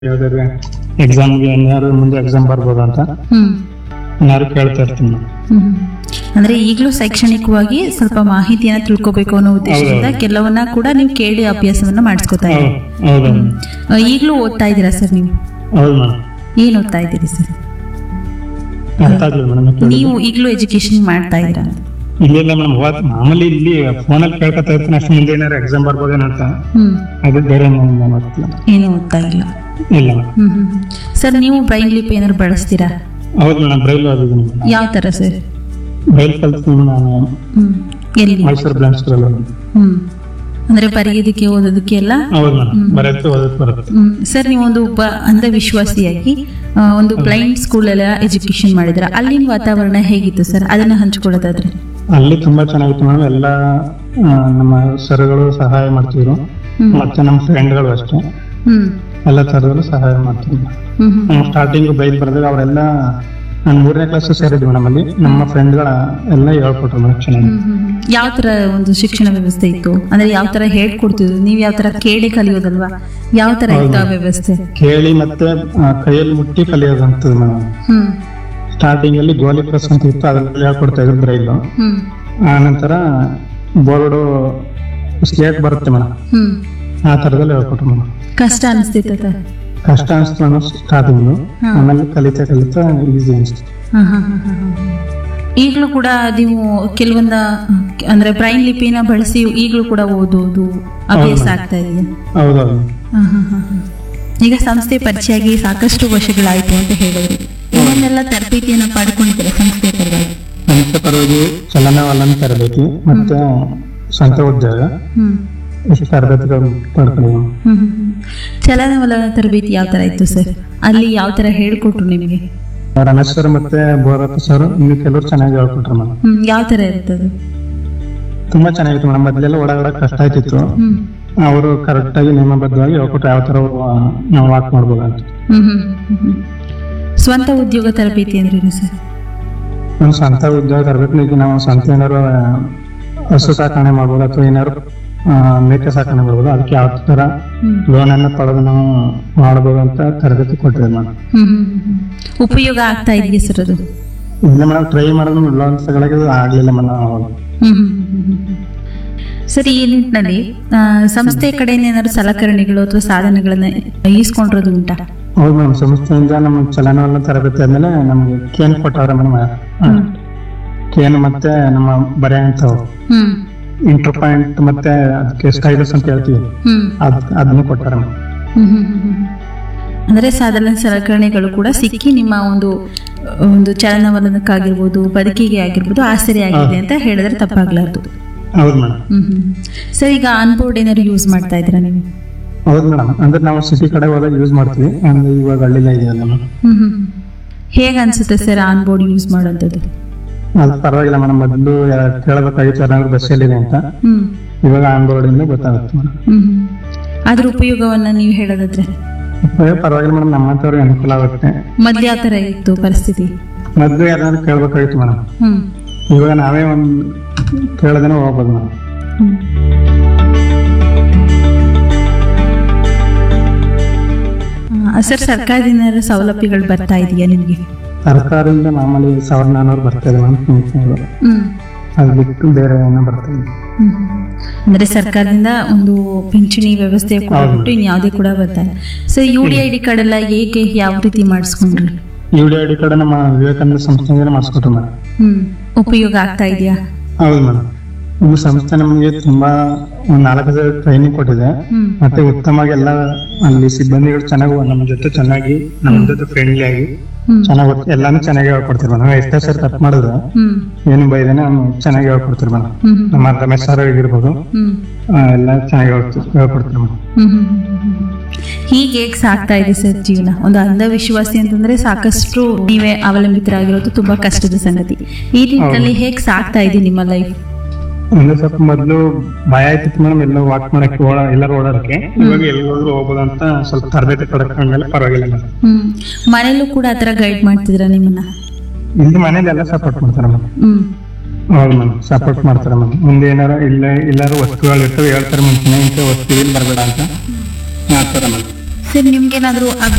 ಯಾವ್ದಾದ್ರು ಎಕ್ಸಾಮ್ಗೆ ಏನಾದ್ರು ಮುಂದೆ ಎಕ್ಸಾಮ್ ಬರ್ಬೋದು ಅಂತ ಹ್ಮ್ ಏನಾದ್ರು ಕೇಳ್ತಾ ಇರ್ತೀನಿ ನಾನು. ಹ್ಮ್. ಅಂದ್ರೆ ಈಗಲೂ ಶೈಕ್ಷಣಿಕವಾಗಿ ಸ್ವಲ್ಪ ಮಾಹಿತಿಯನ್ನ ತಿಳ್ಕೊಬೇಕು ಅನ್ನೋ ಉದ್ದೇಶದಿಂದ ಹೌದು. ಕೆಲವನ್ನ ಕೂಡ ನೀವು ಕೇಳಿ ಅಭ್ಯಾಸವನ್ನ ಮಾಡಿಸ್ಕೊತಾ ಹೌದು ಇದ್ದೀರಿ ಹೌದು ಆ, ಈಗ್ಲೂ ಓದ್ತಾ ಇದ್ದೀರಾ ಸರ್ ನೀವು ಹೌದು ಮೇಡಮ್ ಏನ್ ಓದ್ತಾ ಇದ್ದೀರಿ ಸರ್ ಅರ್ಥ ಆಗ್ಲಿಲ್ಲ ಮೇಡಮ್ ನೀವು ಈಗಲೂ ಎಜುಕೇಶನ್ ಮಾಡ್ತಾ ಇದ್ದೀರಾ ಇಲ್ಲಿಲ್ಲ ಮೇಡಮ್ ಮಾಮೂಲಿ ಇಲ್ಲಿ ಫೋನಲ್ಲಿ ಕೇಳ್ಕೊತಾ ಇರ್ತೀನಿ ಅಷ್ಟು ಮುಂದೆ ಏನಾದ್ರು ಎಕ್ಸಾಮ್ ಬರ್ಬೋದೇನೋ ಅಂತ ಹ್ಮ್ ಅದು ಬೇರೆ ನಾನು ಗೊತ್ತಿಲ್ಲ ಏನು ಓದ್ತಾ ಇಲ್ಲ ಇಲ್ಲ ಮೇಡಮ್ ಹ್ಮ್ ಹ್ಮ್ ಸರ್ ನೀವು ಬ್ರೈನ್ ಲಿಪ್ ಏನಾದ್ರು ಬಳಸ್ತೀರಾ ಹೌದು ಮೇಡಮ್ ಬ್ರೈಲ್ ಓದಿದ್ದೀನಿ ಯಾವ ತರ ಸರ್ ಬ್ರೈಲ್ ಕಲ್ತೀನಿ ನಾನು ಹ್ಮ್ ಎಲ್ಲಿ ಮೈಸೂರು ಬ್ಲಾಂಕ್ ಸ್ಕೂಲಲ್ಲಿ ಓದಿದ್ದೀನಿ. ಹ್ಮ್ ಅಂದ್ರೆ ಬರೆಯೋದಕ್ಕೆ ಓದೋದಕ್ಕೆ ಎಲ್ಲ ಹೌದು ಮೇಡಮ್ ಬರೆಯೋಕ್ಕೆ ಓದಕ್ಕೆ ಬರುತ್ತೆ ಹ್ಮ್. ಸರ್ ನೀವು ಒಂದು ಒಬ್ಬ ಅಂಧವಿಶ್ವಾಸಿಯಾಗಿ ಆ, ಒಂದು ಬ್ಲೈಂಡ್ ಸ್ಕೂಲ್ ಎಲ್ಲ ಎಜುಕೇಶನ್ ಮಾಡಿದ್ರ ಅಲ್ಲಿನ ವಾತಾವರಣ ಹೇಗಿತ್ತು ಸರ್ ಅದನ್ನ ಹಂಚ್ಕೊಳ್ಳೋದಾದ್ರೆ ಅಲ್ಲಿ ತುಂಬಾ ಚೆನ್ನಾಗಿತ್ತು ಮೇಡಮ್ ಎಲ್ಲ ಆ, ನಮ್ಮ ಸರ್ಗಳು ಸಹಾಯ ಮಾಡ್ತಿದ್ರು ಹ್ಮ್. ಮತ್ತೆ ನಮ್ಮ ಫ್ರೆಂಡ್ಗಳು ಅಷ್ಟೇ ಹ್ಮ್ ಎಲ್ಲ ತರದಲ್ಲೂ ಸಹಾಯ ಮಾಡ್ತಿದ್ರು ಹ್ಮ್ ಹ್ಮ್. ನಾವು ಸ್ಟಾರ್ಟಿಂಗ್ ಬೈಕ್ ಬರೆದಾಗ ಅವರೆಲ್ಲ ನಾನು ಮೂರನೇ ಕ್ಲಾಸ್ ಸೇರಿದ್ವಿ ಮೇಡಮ್ ಅಲ್ಲಿ ನಮ್ಮ ಫ್ರೆಂಡ್ಗಳ ಎಲ್ಲ ಹೇಳ್ಕೊಟ್ರು ಮೇಡಮ್ ಚೆನ್ನಾಗಿ ಹ್ಮ್ ಹ್ಮ್ ಹ್ಮ್. ಯಾವ ತರ ಒಂದು ಶಿಕ್ಷಣ ವ್ಯವಸ್ಥೆ ಇತ್ತು ಅಂದ್ರೆ ಯಾವ ತರ ಹೇಳ್ಕೊಡ್ತಿದ್ರು ನೀವ್ ಯಾವ ತರ ಕೇಳಿ ಕಲಿಯೋದಲ್ವಾ ಯಾವ ತರ ಇತ್ತು ಆ ವ್ಯವಸ್ಥೆ ಕೇಳಿ ಮತ್ತೆ ಆ, ಕೈಯಲ್ಲಿ ಮುಟ್ಟಿ ಕಲಿಯೋದಂತದ್ದು ಮೇಡಮ್ ಹ್ಮ್ ಸ್ಟಾರ್ಟಿಂಗ್ ಅಲ್ಲಿ ಗೋಲಿ ಪ್ರೆಸ್ ಅಂತ ಇತ್ತು ಅದ್ರಲ್ಲಿ ಹೇಳ್ಕೊಡ್ತಾ ಇದ್ರು ಬ್ರೈಲು ಹ್ಮ್ ಆ ನಂತರ ಬೋರ್ಡು ಸ್ಲೇಟ್ ಬರುತ್ತೆ ಮೇಡಮ್ ಹ್ಮ್ ಆ ತರದಲ್ಲಿ ಹೇಳ್ಕೊಟ್ರು ಮೇಡಮ್ ಕಷ್ಟ ಅನಿಸ್ತಿತ್ತ ಕಷ್ಟ ಅನಿಸ್ತು ಅನ್ನೋ ಸ್ಟಾರ್ಟಿಂಗ್ ಹಾ. ಆಮೇಲೆ ಕಲಿತಾ ಕಲಿತಾ ಈಸಿ ಅನಿಸ್ತು ಈಗಲೂ ಕೂಡ ನೀವು ಕೆಲವೊಂದ ಅಂದ್ರೆ ಬ್ರೈನ್ ಲಿಪಿನ ಬಳಸಿ ಈಗಲೂ ಕೂಡ ಓದೋದು ಅಭ್ಯಾಸ ಹೌದು. ಆಗ್ತಾ ಇದೆಯಾ ಹೌದೌದು ಹಾ, ಹಾ, ಹಾ, ಹಾ. ಈಗ ಸಂಸ್ಥೆ ಪರಿಚಯ ಆಗಿ ಸಾಕಷ್ಟು ವರ್ಷಗಳಾಯ್ತು ಅಂತ ಹೇಳಿದ್ರಿ ಏನೇನೆಲ್ಲ ತರಬೇತಿಯನ್ನ ಪಡ್ಕೊಂಡಿದ್ದೀರಾ ಸಂಸ್ಥೆ ಪರವಾಗಿ ಸಂಸ್ಥೆ ಪರವಾಗಿ ಚಲನವಲನ ತರಬೇತಿ ಮತ್ತೆ ಸ್ವಂತ ಉದ್ಯೋಗ ಹ್ಮ್ ಇಷ್ಟು ತರಬೇತಿಗಳು ಪಡ್ಕೊಂಡಿದ್ದೀನಿ ಹ್ಮ್, ಹ್ಮ್, ಹ್ಮ್. ಚಲನವಲನ ತರಬೇತಿ ಯಾವ ತರ ಇತ್ತು ಸರ್ ಅಲ್ಲಿ ಯಾವ ತರ ಹೇಳ್ಕೊಟ್ರು ನಿಮಗೆ ರಮೇಶ್ ಸರ್ ಮತ್ತೆ ಬೋರಪ್ಪ ಸರ್ ಇನ್ನು ಕೆಲವರು ಚೆನ್ನಾಗಿ ಹೇಳ್ಕೊಟ್ರು ಮೇಡಮ್ ಹ್ಮ್ ಯಾವ ತರ ಇರ್ತದೆ ತುಂಬಾ ಚೆನ್ನಾಗಿತ್ತು ಮೇಡಮ್ ಮೊದಲೆಲ್ಲ ಓಡಾಡಕ್ ಕಷ್ಟ ಆಯ್ತಿತ್ತು ಹ್ಮ್ ಅವರು ಕರೆಕ್ಟ್ ಆಗಿ ನಿಯಮಬದ್ಧವಾಗಿ ಹೇಳ್ಕೊಟ್ರು ಯಾವ ತರ ಆ, ನಾವು ವಾಕ್ ಮಾಡ್ಬೋದು ಅಂತ ಹ್ಮ್ ಹ್ಮ್, ಹ್ಮ್, ಹ್ಮ್. ಸ್ವಂತ ಉದ್ಯೋಗ ತರಬೇತಿ ಅಂದ್ರೇನು ಸರ್ ನಮ್ಮ ಸ್ವಂತ ಉದ್ಯೋಗ ತರಬೇಕು ಈಗ ನಾವು ಸ್ವಂತ ಏನಾರು ಆ, ಹಸು ಸಾಕಣೆ ಮಾಡ್ಬೋದು ಅಥವಾ ಏನಾರು ಆ, ಮೇಕೆ ಸಾಕಣೆ ಮಾಡ್ಬೋದು ಅದಕ್ಕೆ ಯಾವ ತರ ಹ್ಮ್ ಲೋನ್ ಅನ್ನ ಪಡೆದು ನಾವು ಮಾಡ್ಬೋದು ಅಂತ ತರಬೇತಿ ಕೊಟ್ಟಿದೆ ಮೇಡಮ್ ಹ್ಮ್ ಹ್ಮ್, ಹ್ಮ್, ಹ್ಮ್. ಉಪಯೋಗ ಆಗ್ತಾ ಇದೆಯಾ ಸರ್ ಅದು ಇಲ್ಲ ಮೇಡಮ್ ಟ್ರೈ ಮಾಡಿದ್ರು ಲೋನ್ ತಗೊಳಕ್ಕೆ ಆಗ್ಲಿಲ್ಲ ಮೇಡಮ್ ಅವಾಗ ಹ್ಮ್ ಹ್ಮ್, ಹ್ಮ್, ಹ್ಮ್, ಹ್ಮ್. ಸರ್ ಈ ನಿಟ್ಟಿನಲ್ಲಿ ಆ, ಸಂಸ್ಥೆ ಕಡೆಯಿಂದ ಏನಾದ್ರು ಸಲಕರಣೆಗಳು ಅಥವಾ ಸಾಧನಗಳನ್ನ ಈಸ್ಕೊಂಡಿರೋದು ಉಂಟಾ ಹೌದು ಮೇಡಮ್ ಸಂಸ್ಥೆಯಿಂದ ನಮ್ಮ ಚಲನವಲನ ತರಬೇತಿ ಆದ್ಮೇಲೆ ನಮ್ಗೆ ಕೇನ್ ಕೊಟ್ಟವ್ರೆ ಮೇಡಮ್ ಹ್ಮ್. ಕೇನ್ ಮತ್ತೆ ನಮ್ಮ ಬರೆಯಂತವು ಹ್ಮ್ ಇಂಟರ್ ಪಾಯಿಂಟ್ ಮತ್ತೆ ಅದಕ್ಕೆ ಸ್ಟೈಲಸ್ ಅಂತ ಹೇಳ್ತೀವಿ ಹ್ಮ್ ಅದ್ ಅದನ್ನು ಕೊಟ್ಟಾರೆ ಮೇಡಮ್ ಹ್ಮ್, ಹ್ಮ್, ಹ್ಮ್, ಹ್ಮ್. ಅಂದ್ರೆ ಸಾಧನ ಸಲಕರಣೆಗಳು ಕೂಡ ಸಿಕ್ಕಿ ನಿಮ್ಮ ಒಂದು ಒಂದು ಚಲನವಲನಕ್ಕಾಗಿರ್ಬೋದು ಬದುಕಿಗೆ ಆಗಿರ್ಬೋದು ಆಸರೆ ಆಗಿದೆ ಅಂತ ಹೇಳಿದ್ರೆ ತಪ್ಪಾಗ್ಲಾರ್ದು ಹೌದು ಮೇಡಮ್ ಹ್ಮ್ ಹ್ಮ್ ಸರ್ ಈಗ ಆನ್ಬೋರ್ಡ್ ಏನಾದ್ರು ಯೂಸ್ ಮಾಡ್ತಾ ಇದ್ದೀರಾ ನೀವು ಹೌದು ಮೇಡಮ್ ಅಂದ್ರೆ ನಾವು ಸಿಟಿ ಕಡೆ ಹೋದಾಗ ಯೂಸ್ ಮಾಡ್ತೀವಿ ಅಂದ್ರೆ ಇವಾಗ ಹಳ್ಳಿಲ ಇದೆಯಲ್ಲ ಮೇಡಮ್ ಹ್ಮ್ ಹ್ಮ್ ಹೇಗೆ ಅನ್ಸುತ್ತೆ ಸರ್ ಆನ್ಬೋರ್ಡ್ ಯೂಸ್ ಮಾಡೋಂಥದ್ದು ಅದು ಪರವಾಗಿಲ್ಲ ಮೇಡಮ್ ಮೊದಲು ಕೇಳಬೇಕಾಗಿತ್ತು ಏನಾದ್ರು ಬಸ್ಸಲ್ಲಿದೆ ಅಂತ ಹ್ಮ್ ಇವಾಗ ಆನ್ ಬೋರ್ಡ್ ಇಂದ ಗೊತ್ತಾಗುತ್ತೆ ಮೇಡಮ್ ಹ್ಮ್ ಹ್ಮ್. ಅದ್ರ ಉಪಯೋಗವನ್ನ ನೀವು ಹೇಳೋದಾದ್ರೆ ಪರವಾಗಿಲ್ಲ ಮೇಡಮ್ ನಮ್ಮಂತವ್ರಿಗೆ ಅನುಕೂಲ ಆಗುತ್ತೆ ಮೊದ್ಲು ಯಾವ ತರ ಇತ್ತು ಪರಿಸ್ಥಿತಿ ಮೊದಲು ಯಾರಾದ್ರೂ ಕೇಳ್ಬೇಕಾಗಿತ್ತು ಮೇಡಮ್ ಹ್ಮ್ ಇವಾಗ ನಾವೇ ಒಂದು ಕೇಳದೇನೆ ಹೋಗ್ಬೋದು ಮೇಡಮ್ ಹ್ಮ್. ಆ, ಸರ್ ಸರ್ಕಾರದಿಂದ ಏನಾದ್ರು ಸೌಲಭ್ಯಗಳು ಬರ್ತಾ ಇದೆಯಾ ನಿಮಗೆ ಸರ್ಕಾರದಿಂದ ಮಾಮೂಲಿ ಸಾವಿರದ ನಾನ್ನೂರು ಬರ್ತಾ ಇದೆ ಮೇಡಮ್ ಪಿಂಚಣಿಗಳು ಹ್ಮ್ ಅದು ಬಿಟ್ಟು ಬೇರೆ ಏನೋ ಬರ್ತಾ ಇದೆ ಹ್ಮ್. ಅಂದ್ರೆ ಸರ್ಕಾರದಿಂದ ಒಂದು ಪಿಂಚಣಿ ವ್ಯವಸ್ಥೆ ಕೂಡ ಹೌದು. ಬಿಟ್ಟು ಇನ್ಯಾವುದೇ ಕೂಡ ಬರ್ತಾ ಇಲ್ಲ sir U D I D card ಎಲ್ಲ ಹೇಗೆ ಯಾವ ರೀತಿ ಮಾಡಿಸ್ಕೊಂಡ್ರಿ U D I D card ನಮ್ಮ ವಿವೇಕಾನಂದ ಸಂಸ್ಥೆಯಿಂದ ಮಾಡಿಸ್ಕೊಟ್ರು ಮೇಡಮ್ ಹ್ಮ್ ಉಪಯೋಗ ಆಗ್ತಾ ಇದೆಯಾ ಹೌದು ಮೇಡಮ್ ಈ ಸಂಸ್ಥೆ ನಮಗೆ ತುಂಬಾ ಒಂದ್ ನಾಲ್ಕು ಟ್ರೈನಿಂಗ್ ಕೊಟ್ಟಿದೆ ಹ್ಮ್ ಮತ್ತೆ ಉತ್ತಮವಾಗಿ ಎಲ್ಲ ಅಲ್ಲಿ ಸಿಬ್ಬಂದಿಗಳು ಚೆನ್ನಾಗಿ ನಮ್ಮ ಜೊತೆ ಚೆನ್ನಾಗಿ ನಮ್ಮ ಜೊತೆ ಫ್ರೆಂಡ್ಲಿ ಆಗಿ ಹ್ಮ್ ಚೆನ್ನಾಗಿ ಎಲ್ಲಾನು ಚೆನ್ನಾಗಿ ಹೇಳ್ಕೊಡ್ತೀವಿ ಮೇಡಮ್ ಎಷ್ಟೇ ಸರಿ ತಪ್ಪು ಮಾಡಿದ್ರು ಹ್ಮ್ ಏನು ಬೈದೇನೆ ನಾವು ಚೆನ್ನಾಗಿ ಹೇಳ್ಕೊಡ್ತೀವಿ ಮೇಡಮ್ ಹ್ಮ್ ಹ್ಮ್ ನಮ್ಮ ರಮೇಶ್ ಸರ್ ಆಗಿರ್ಬೋದು ಹ್ಮ್ ಆ, ಎಲ್ಲ ಚೆನ್ನಾಗಿ ಹೇಳ್ಕೊಡ್ತೀವಿ ಹೇಳ್ಕೊಡ್ತೀವಿ ಮೇಡಮ್ ಹ್ಮ್ ಹ್ಮ್ ಹ್ಮ್ ಹ್ಮ್ ಹ್ಮ್. ಹೀಗೆ ಹೇಗ್ ಸಾಗ್ತಾ ಇದೆ ಸರ್ ಜೀವನ ಒಂದು ಅಂಧವಿಶ್ವಾಸಿ ಅಂತಂದ್ರೆ ಸಾಕಷ್ಟು ನೀವೇ ಅವಲಂಬಿತರಾಗಿರೋದು ತುಂಬಾ ಕಷ್ಟದ ಸಂಗತಿ ಈ ನಿಟ್ಟಿನಲ್ಲಿ ಹೇಗ್ ಸಾಗ್ತಾ ಇದೆ ನಿಮ್ಮ ಲೈಫ್ ಅಂದ್ರೆ ಸ್ವಲ್ಪ ಮೊದಲು ಭಯ ಆಯ್ತಿತ್ತು ಮೇಡಮ್ ಎಲ್ಲ ವಾಕ್ ಮಾಡಕ್ಕೆ ಓಡ ಎಲ್ಲರೂ ಓಡಾಡಕ್ಕೆ ಇವಾಗ ಎಲ್ಲೋದ್ರು ಹೋಗ್ಬೋದು ಅಂತ ಸ್ವಲ್ಪ ತರಬೇತಿ ಪಡ್ಕೊಂಡ್ಮೇಲೆ ಪರವಾಗಿಲ್ಲ ಮೇಡಮ್ ಹ್ಮ್ ಮನೇಲೂ ಕೂಡ ಆತರ ಗೈಡ್ ಮಾಡ್ತಿದ್ರ ನಿಮ್ಮನ್ನ ಇಲ್ಲಿ ಮನೇಲಿ ಎಲ್ಲ ಸಪೋರ್ಟ್ ಮಾಡ್ತಾರೆ ಮೇಡಮ್ ಹ್ಮ್ ಹೌದು ಮೇಡಮ್ ಸಪೋರ್ಟ್ ಮಾಡ್ತಾರೆ ಮೇಡಮ್ ಮುಂದೆ ಏನಾರ ಇಲ್ಲ ಎಲ್ಲಾರು ವಸ್ತುಗಳು ಇರ್ತವೆ ಹೇಳ್ತಾರೆ ಮುಂಚೆನೆ ಇಂಥ ವಸ್ತು ಇಲ್ಲಿ ಬರಬೇಡ ಅಂತ ಮಾಡ್ತಾರೆ ಮೇಡಮ್ ಸರ್ ನಿಮ್ಗೇನಾದ್ರೂ